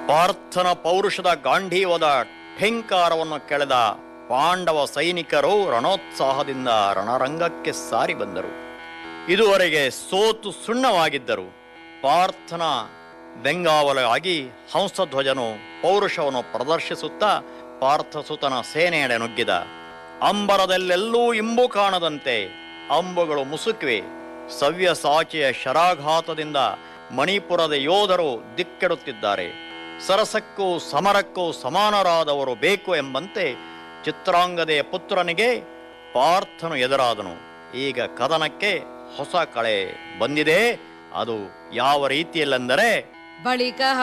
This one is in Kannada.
ಪಾರ್ಥನ ಪೌರುಷದ ಗಾಂಧೀವದ ಠೇಂಕಾರವನ್ನು ಕೆಳೆದ ಪಾಂಡವ ಸೈನಿಕರು ರಣೋತ್ಸಾಹದಿಂದ ರಣರಂಗಕ್ಕೆ ಸಾರಿ ಬಂದರು ಇದುವರೆಗೆ ಸೋತು ಸುಣ್ಣವಾಗಿದ್ದರು ಪಾರ್ಥನ ಬೆಂಗಾವಲಾಗಿ ಹಂಸಧ್ವಜನು ಪೌರುಷವನ್ನು ಪ್ರದರ್ಶಿಸುತ್ತಾ ಪಾರ್ಥಸುತನ ಸೇನೆಯಡೆ ನುಗ್ಗಿದ ಅಂಬರದಲ್ಲೆಲ್ಲೂ ಇಂಬು ಕಾಣದಂತೆ ಅಂಬುಗಳು ಮುಸುಕಿವೆ ಸವ್ಯಸಾಚಿಯ ಶರಾಘಾತದಿಂದ ಮಣಿಪುರದ ಯೋಧರು ದಿಕ್ಕೆಡುತ್ತಿದ್ದಾರೆ ಸರಸಕ್ಕೂ ಸಮರಕ್ಕೂ ಸಮಾನರಾದವರು ಬೇಕು ಎಂಬಂತೆ ಚಿತ್ರಾಂಗದೆಯ ಪುತ್ರನಿಗೆ ಪಾರ್ಥನು ಎದುರಾದನು ಈಗ ಕದನಕ್ಕೆ ಹೊಸ ಕಳೆ ಬಂದಿದೆ ಅದು ಯಾವ ರೀತಿಯಲ್ಲೆಂದರೆ ಬಳಿಕ